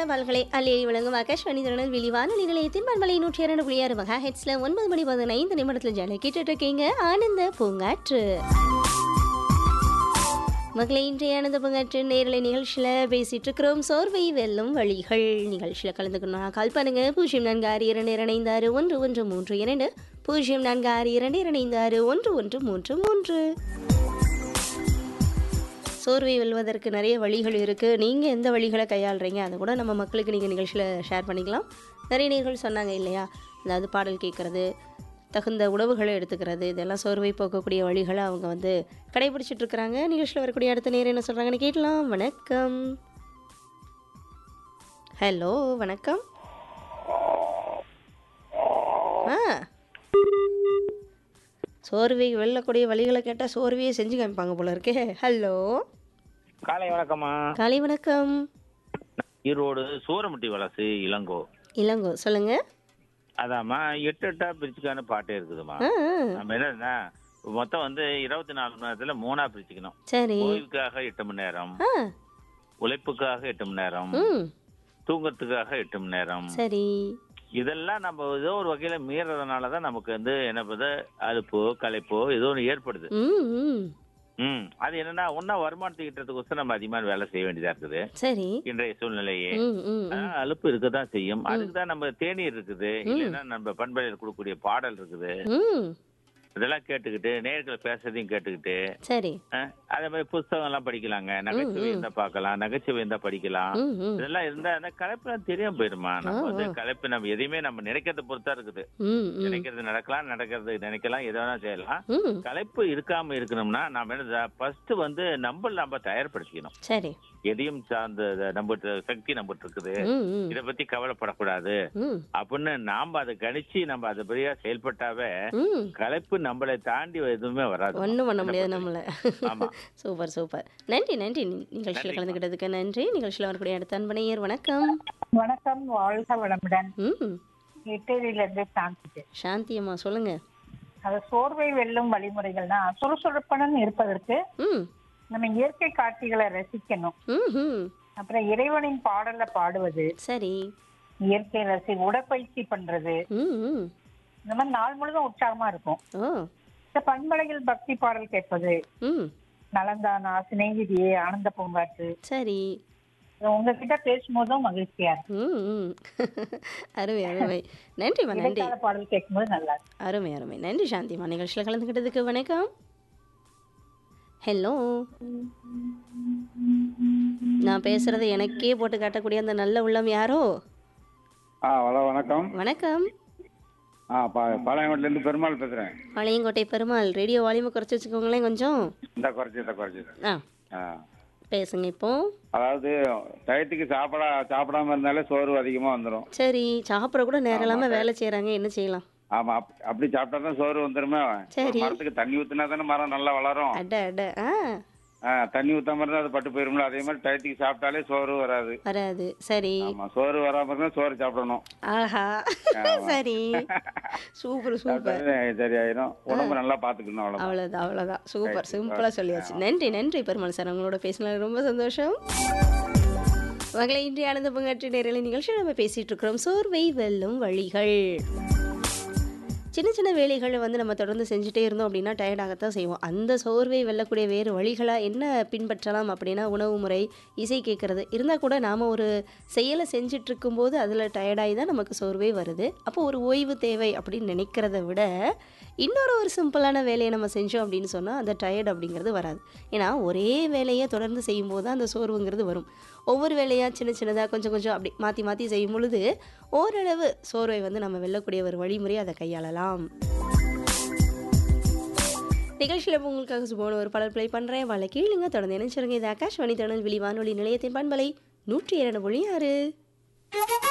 தகவல்களை அள்ளி வழங்கும் ஆகாஷ்வாணி திருநெல்வேலி வானொலி நிலையத்தின் பண்பலை நூற்றி இரண்டு புள்ளி ஆறு மெகா ஹெட்ஸ்ல ஒன்பது மணி பதினைந்து நிமிடத்தில் ஜன கேட்டுட்டு இருக்கீங்க ஆனந்த பூங்காற்று மகளை இன்றைய ஆனந்த பூங்காற்று நேரலை நிகழ்ச்சியில் பேசிட்டு இருக்கிறோம் சோர்வை வெல்லும் வழிகள் நிகழ்ச்சியில் கலந்துக்கணும் கால் பண்ணுங்க பூஜ்ஜியம் நான்கு ஆறு இரண்டு இரண்டு ஆறு ஒன்று ஒன்று மூன்று இரண்டு பூஜ்ஜியம் நான்கு ஆறு இரண்டு இரண்டு ஆறு ஒன்று ஒன்று மூன்று மூன்று சோர்வை வெல்வதற்கு நிறைய வழிகள் இருக்குது நீங்கள் எந்த வழிகளை கையாளுறீங்க அதை கூட நம்ம மக்களுக்கு நீங்கள் நிகழ்ச்சியில் ஷேர் பண்ணிக்கலாம் நிறைய நேர்கள் சொன்னாங்க இல்லையா அதாவது பாடல் கேட்குறது தகுந்த உணவுகளை எடுத்துக்கிறது இதெல்லாம் சோர்வை போக்கக்கூடிய வழிகளை அவங்க வந்து கடைபிடிச்சிட்டு இருக்கிறாங்க நிகழ்ச்சியில் வரக்கூடிய அடுத்த நேரம் என்ன சொல்கிறாங்கன்னு கேட்கலாம் வணக்கம் ஹலோ வணக்கம் ஆ சோர்வை வெல்லக்கூடிய வழிகளை கேட்டால் சோர்வையே செஞ்சு காமிப்பாங்க போல இருக்கே ஹலோ காலை வணக்கம்மா காலை வணக்கம் ஈரோடு சூரமுட்டி வலசு இளங்கோ இளங்கோ சொல்லுங்க அதாம்மா எட்டு எட்டா பிரிச்சுக்கான பாட்டே இருக்குதுமா ஆ ஆ, நம்ம என்னன்னா மொத்தம் வந்து இருபத்தி நாலு மணி நேரத்துல மூணா பிரிச்சுக்கணும் சரி ஓய்வுக்காக எட்டு மணி நேரம் ஆ உழைப்புக்காக எட்டு மணி நேரம் ம் தூங்கறதுக்காக எட்டு மணி நேரம் சரி இதெல்லாம் நம்ம ஏதோ ஒரு வகையில மீறதுனால தான் நமக்கு வந்து என்ன பண்ணுது அலுப்போ களைப்போ ஏதோ ஒன்று ஏற்படுது ம் ம் ம் அது என்னன்னா ஒன்னா வருமானத்தை ஈட்டுறதுக்கோசரம் நம்ம அதிகமான வேலை செய்ய வேண்டியதா இருக்குது சரி இன்றைய சூழ்நிலையே ம் ம் ம். ஆனா, அலுப்பு இருக்கதான் செய்யும் அதுக்கு தான் நம்ம தேநீர் இருக்குது இல்லைன்னா நம்ம பண்பலையில் கொடுக்கக்கூடிய பாடல் இருக்குது ம் இதெல்லாம் கேட்டுக்கிட்டு நேர்கள் பேசுறதையும் கேட்டுக்கிட்டு சரி அஹ், அதே மாதிரி புஸ்தகம் எல்லாம் படிக்கலாங்க நகைச்சுவை இருந்தா பார்க்கலாம் நகைச்சுவை இருந்தா படிக்கலாம் ம் ம் இதெல்லாம் இருந்தா அந்த கலைப்பெல்லாம் தெரியாம போயிருமா நம்ம வந்து கலைப்பு நம்ம எதையுமே நம்ம நினைக்கிறத பொறுத்தா இருக்குது ம் ம் நினைக்கிறது நடக்கலாம் நடக்கிறது நினைக்கலாம் எதை வேணா செய்யலாம் ம் கலைப்பு இருக்காம இருக்கணும்னா நாம என்ன ஃபர்ஸ்ட் வந்து நம்ம நம்ம தயார்படுத்திக்கணும் சரி எதையும் சார்ந்த நம்ம சக்தி நம்மகிட்ட இருக்குது ம் ம் இதை பத்தி கவலைப்படக்கூடாது ம் அப்படின்னு நாம அதை கணிச்சு நம்ம அதை பெரியா செயல்பட்டாவே ம் கலைப்பு நம்மளை தாண்டி எதுவுமே வராது ஒன்றும் பண்ண முடியாது நம்மளை ஆமா சூப்பர் சூப்பர் நன்றி நன்றி நி- நிகழ்ச்சியில் கலந்துக்கிட்டதுக்கு நன்றி நிகழ்ச்சியில் வரக்கூடிய அடுத்த அன்பனையர் வணக்கம் வணக்கம் வாழ்க வளமுடன் ம் எட்டேரியில இருந்து சாந்திட்டு சாந்தி அம்மா சொல்லுங்க அது சோர்வை வெல்லும் வழிமுறைகள்னா சுறுசுறுப்புடன் இருப்பதற்கு ம் நம்ம இயற்கை காட்சிகளை ரசிக்கணும் ம் ம் அப்புறம் இறைவனின் பாடல்ல பாடுவது சரி இயற்கை ரசி உடற்பயிற்சி பண்றது ம் ம் இந்த மாதிரி நாள் முழுதும் உற்சாகமா இருக்கும் ஓ இந்த பண்பலையில் பக்தி பாடல் கேட்பது ம் நலந்தானா சிநேகிதியே ஆனந்த பூங்காற்று சரி இது உங்ககிட்ட பேசும்போதும் மகிழ்ச்சியா இருக்கும் ம் ம் அருமை அருமை நன்றிம்மா நன்றி இடைக்கால பாடல் கேட்கும்போது நல்லா இருக்கும் அருமை அருமை நன்றி சாந்திம்மா நிகழ்ச்சியில் கலந்துக்கிட்டதுக்கு வணக்கம் ஹலோ நான் பேசுறது எனக்கே போட்டு காட்டக்கூடிய அந்த நல்ல உள்ளம் யாரோ ஆ ஹலோ வணக்கம் வணக்கம் ஆ பா பாளையங்கோட்டிலேருந்து பெருமாள் பேசுகிறேன் பாளையங்கோட்டை பெருமாள் ரேடியோ வால்யூமை குறைச்சி வச்சுக்கோங்களேன் கொஞ்சம் இந்த குறைச்சி இந்த குறைச்சி ஆ ஆ பேசுங்க இப்போ அதாவது டயத்துக்கு சாப்பிட சாப்பிடாம இருந்தாலே சோர்வு அதிகமாக வந்துடும் சரி சாப்பிட கூட நேரம் இல்லாமல் வேலை செய்கிறாங்க என்ன செய்யலாம் ஆமாம் அப் அப்படி சாப்பிட்டா தான் சோர்வு வந்துருமே சரி. ஒரு மரத்துக்கு தண்ணி ஊற்றினா தானே மரம் நல்லா வளரும் அட அட ஆ ஆ தண்ணி ஊற்றாம இருந்தால் அது பட்டு போயிரும்ல அதே மாதிரி டயத்துக்கு சாப்பிட்டாலே சோர்வு வராது வராது சரி ஆமாம் சோறு வராமல் இருந்தால் சோறு சாப்பிடணும் ஆஹா சரி சூப்பர் சூப்பர் சாப்பிட்டாலே சரியாயிரும் உடம்பு நல்லா பார்த்துக்கணும் அவ்வளோ அவ்வளோதான் அவ்வளோதான் சூப்பர் சிம்பிளாக சொல்லியாச்சு நன்றி நன்றி பெருமாள் சார் உங்களோட பேசினது ரொம்ப சந்தோஷம் மகளை இன்றைய ஆனந்த பங்காற்றி நேரலை நிகழ்ச்சி நம்ம பேசிட்டு இருக்கிறோம் சோர்வை வெல்லும் வழிகள் சின்ன சின்ன வேலைகளை வந்து நம்ம தொடர்ந்து செஞ்சுட்டே இருந்தோம் அப்படின்னா டயர்டாகத்தான் செய்வோம் அந்த சோர்வை வெல்லக்கூடிய வேறு வழிகளாக என்ன பின்பற்றலாம் அப்படின்னா உணவு முறை இசை கேட்குறது இருந்தால் கூட நாம் ஒரு செயலை செஞ்சுட்டு இருக்கும்போது அதில் டயர்டாகி தான் நமக்கு சோர்வே வருது அப்போ ஒரு ஓய்வு தேவை அப்படின்னு நினைக்கிறத விட இன்னொரு ஒரு சிம்பிளான வேலையை நம்ம செஞ்சோம் அப்படின்னு சொன்னால் அந்த டயர்ட் அப்படிங்கிறது வராது ஏன்னா ஒரே வேலையை தொடர்ந்து செய்யும்போது தான் அந்த சோர்வுங்கிறது வரும் ஒவ்வொரு வேலையாக சின்ன சின்னதாக கொஞ்சம் கொஞ்சம் அப்படி மாற்றி மாற்றி செய்யும் பொழுது ஓரளவு சோர்வை வந்து நம்ம வெல்லக்கூடிய ஒரு வழிமுறை அதை கையாளலாம் நிகழ்ச்சியில் இப்போ உங்களுக்காக சுபமான ஒரு பாடல் ப்ளே பண்ணுறேன் வாழை கீழுங்க தொடர்ந்து நினைச்சிருங்க இது ஆகாஷ்வாணி தொடர்ந்து விழி வானொலி நிலையத்தின் பண்பலை நூற்றி இரண்டு மொழி ஆறு